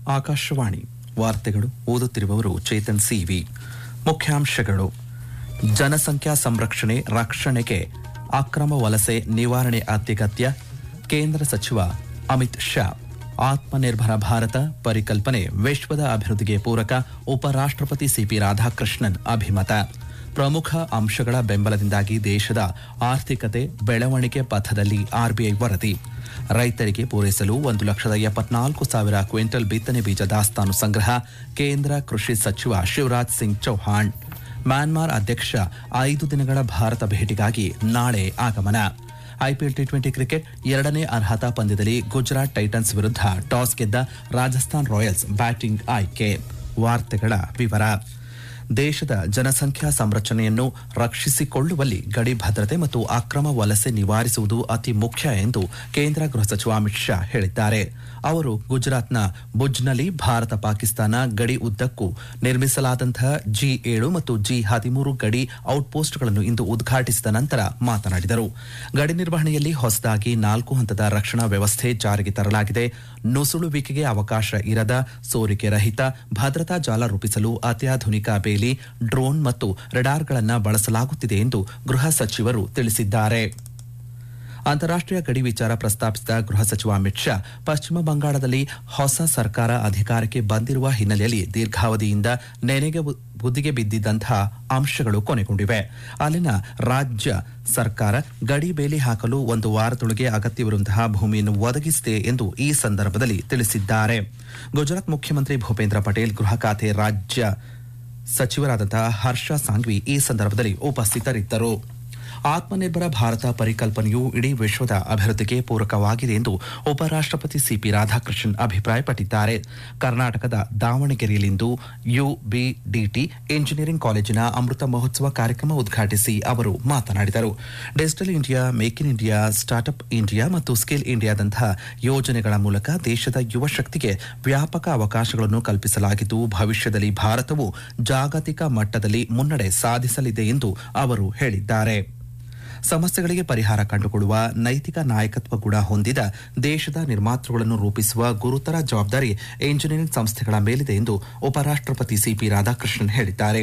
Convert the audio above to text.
ಆಕಾಶವಾಣಿ ವಾರ್ತೆಗಳು ಓದುತ್ತಿರುವವರು ಚೇತನ್ ಸಿವಿ ಮುಖ್ಯಾಂಶಗಳು ಜನಸಂಖ್ಯಾ ಸಂರಕ್ಷಣೆ ರಕ್ಷಣೆಗೆ ಅಕ್ರಮ ವಲಸೆ ನಿವಾರಣೆ ಅತ್ಯಗತ್ಯ ಕೇಂದ್ರ ಸಚಿವ ಅಮಿತ್ ಶಾ ಆತ್ಮನಿರ್ಭರ ಭಾರತ ಪರಿಕಲ್ಪನೆ ವಿಶ್ವದ ಅಭಿವೃದ್ಧಿಗೆ ಪೂರಕ ಉಪರಾಷ್ಟ್ರಪತಿ ಸಿಪಿ ರಾಧಾಕೃಷ್ಣನ್ ಅಭಿಮತ ಪ್ರಮುಖ ಅಂಶಗಳ ಬೆಂಬಲದಿಂದಾಗಿ ದೇಶದ ಆರ್ಥಿಕತೆ ಬೆಳವಣಿಗೆ ಪಥದಲ್ಲಿ ಆರ್ಬಿಐ ವರದಿ ರೈತರಿಗೆ ಪೂರೈಸಲು ಒಂದು ಲಕ್ಷದ ಎಪ್ಪತ್ನಾಲ್ಕು ಸಾವಿರ ಕ್ವಿಂಟಲ್ ಬಿತ್ತನೆ ಬೀಜ ದಾಸ್ತಾನು ಸಂಗ್ರಹ ಕೇಂದ್ರ ಕೃಷಿ ಸಚಿವ ಶಿವರಾಜ್ ಸಿಂಗ್ ಚೌಹಾಣ್ ಮ್ಯಾನ್ಮಾರ್ ಅಧ್ಯಕ್ಷ ಐದು ದಿನಗಳ ಭಾರತ ಭೇಟಿಗಾಗಿ ನಾಳೆ ಆಗಮನ ಐಪಿಎಲ್ ಟಿ ಟ್ವೆಂಟಿ ಕ್ರಿಕೆಟ್ ಎರಡನೇ ಅರ್ಹತಾ ಪಂದ್ಯದಲ್ಲಿ ಗುಜರಾತ್ ಟೈಟನ್ಸ್ ವಿರುದ್ಧ ಟಾಸ್ ಗೆದ್ದ ರಾಜಸ್ಥಾನ್ ರಾಯಲ್ಸ್ ಬ್ಯಾಟಿಂಗ್ ಆಯ್ಕೆ ವಾರ್ತೆಗಳ ವಿವರ ದೇಶದ ಜನಸಂಖ್ಯಾ ಸಂರಚನೆಯನ್ನು ರಕ್ಷಿಸಿಕೊಳ್ಳುವಲ್ಲಿ ಗಡಿ ಭದ್ರತೆ ಮತ್ತು ಅಕ್ರಮ ವಲಸೆ ನಿವಾರಿಸುವುದು ಅತಿ ಮುಖ್ಯ ಎಂದು ಕೇಂದ್ರ ಗೃಹ ಸಚಿವ ಅಮಿತ್ ಶಾ ಹೇಳಿದ್ದಾರೆ ಅವರು ಗುಜರಾತ್ನ ಭುಜ್ನಲ್ಲಿ ಭಾರತ ಪಾಕಿಸ್ತಾನ ಗಡಿ ಉದ್ದಕ್ಕೂ ನಿರ್ಮಿಸಲಾದಂತಹ ಜಿ ಏಳು ಮತ್ತು ಜಿ ಹದಿಮೂರು ಗಡಿ ಔಟ್ಪೋಸ್ಟ್ಗಳನ್ನು ಇಂದು ಉದ್ಘಾಟಿಸಿದ ನಂತರ ಮಾತನಾಡಿದರು ಗಡಿ ನಿರ್ವಹಣೆಯಲ್ಲಿ ಹೊಸದಾಗಿ ನಾಲ್ಕು ಹಂತದ ರಕ್ಷಣಾ ವ್ಯವಸ್ಥೆ ಜಾರಿಗೆ ತರಲಾಗಿದೆ ನುಸುಳುವಿಕೆಗೆ ಅವಕಾಶ ಇರದ ಸೋರಿಕೆ ರಹಿತ ಭದ್ರತಾ ಜಾಲ ರೂಪಿಸಲು ಅತ್ಯಾಧುನಿಕ ಬೇಲಿ ಡ್ರೋನ್ ಮತ್ತು ರೆಡಾರ್ಗಳನ್ನು ಬಳಸಲಾಗುತ್ತಿದೆ ಎಂದು ಗೃಹ ಸಚಿವರು ತಿಳಿಸಿದ್ದಾರೆ ಅಂತಾರಾಷ್ಟೀಯ ಗಡಿ ವಿಚಾರ ಪ್ರಸ್ತಾಪಿಸಿದ ಗೃಹ ಸಚಿವ ಅಮಿತ್ ಶಾ ಪಶ್ಚಿಮ ಬಂಗಾಳದಲ್ಲಿ ಹೊಸ ಸರ್ಕಾರ ಅಧಿಕಾರಕ್ಕೆ ಬಂದಿರುವ ಹಿನ್ನೆಲೆಯಲ್ಲಿ ದೀರ್ಘಾವಧಿಯಿಂದ ನೆನೆಗೆ ಬುದ್ದಿಗೆ ಬಿದ್ದಿದ್ದಂತಹ ಅಂಶಗಳು ಕೊನೆಗೊಂಡಿವೆ ಅಲ್ಲಿನ ರಾಜ್ಯ ಸರ್ಕಾರ ಗಡಿ ಬೇಲಿ ಹಾಕಲು ಒಂದು ವಾರದೊಳಗೆ ಅಗತ್ಯವಿರುವಂತಹ ಭೂಮಿಯನ್ನು ಒದಗಿಸಿದೆ ಎಂದು ಈ ಸಂದರ್ಭದಲ್ಲಿ ತಿಳಿಸಿದ್ದಾರೆ ಗುಜರಾತ್ ಮುಖ್ಯಮಂತ್ರಿ ಭೂಪೇಂದ್ರ ಪಟೇಲ್ ಗೃಹ ಖಾತೆ ರಾಜ್ಯ ಸಚಿವರಾದಂತಹ ಹರ್ಷ ಸಾಂಘ್ವಿ ಈ ಸಂದರ್ಭದಲ್ಲಿ ಉಪಸ್ಥಿತರಿದ್ದರು ಆತ್ಮನಿರ್ಭರ ಭಾರತ ಪರಿಕಲ್ಪನೆಯು ಇಡೀ ವಿಶ್ವದ ಅಭಿವೃದ್ಧಿಗೆ ಪೂರಕವಾಗಿದೆ ಎಂದು ಉಪರಾಷ್ಟಪತಿ ಸಿಪಿ ರಾಧಾಕೃಷ್ಣನ್ ಅಭಿಪ್ರಾಯಪಟ್ಟಿದ್ದಾರೆ ಕರ್ನಾಟಕದ ದಾವಣಗೆರೆಯಲ್ಲಿಂದು ಯುಬಿಡಿಟಿ ಇಂಜಿನಿಯರಿಂಗ್ ಕಾಲೇಜಿನ ಅಮೃತ ಮಹೋತ್ಸವ ಕಾರ್ಯಕ್ರಮ ಉದ್ಘಾಟಿಸಿ ಅವರು ಮಾತನಾಡಿದರು digital India make in India startup India ಮತ್ತು ಸ್ಕಿಲ್ ಇಂಡಿಯಾದಂತಹ ಯೋಜನೆಗಳ ಮೂಲಕ ದೇಶದ ಯುವ ಶಕ್ತಿಗೆ ವ್ಯಾಪಕ ಅವಕಾಶಗಳನ್ನು ಕಲ್ಪಿಸಲಾಗಿದ್ದು ಭವಿಷ್ಯದಲ್ಲಿ ಭಾರತವು ಜಾಗತಿಕ ಮಟ್ಟದಲ್ಲಿ ಮುನ್ನಡೆ ಸಾಧಿಸಲಿದೆ ಎಂದು ಅವರು ಹೇಳಿದ್ದಾರೆ ಸಮಸ್ಯೆಗಳಿಗೆ ಪರಿಹಾರ ಕಂಡುಕೊಳ್ಳುವ ನೈತಿಕ ನಾಯಕತ್ವ ಗುಣ ಹೊಂದಿದ ದೇಶದ ನಿರ್ಮಾತೃಗಳನ್ನು ರೂಪಿಸುವ ಗುರುತರ ಜವಾಬ್ದಾರಿ ಇಂಜಿನಿಯರಿಂಗ್ ಸಂಸ್ಥೆಗಳ ಮೇಲಿದೆ ಎಂದು ಉಪರಾಷ್ಟಪತಿ ಸಿಪಿ ರಾಧಾಕೃಷ್ಣನ್ ಹೇಳಿದ್ದಾರೆ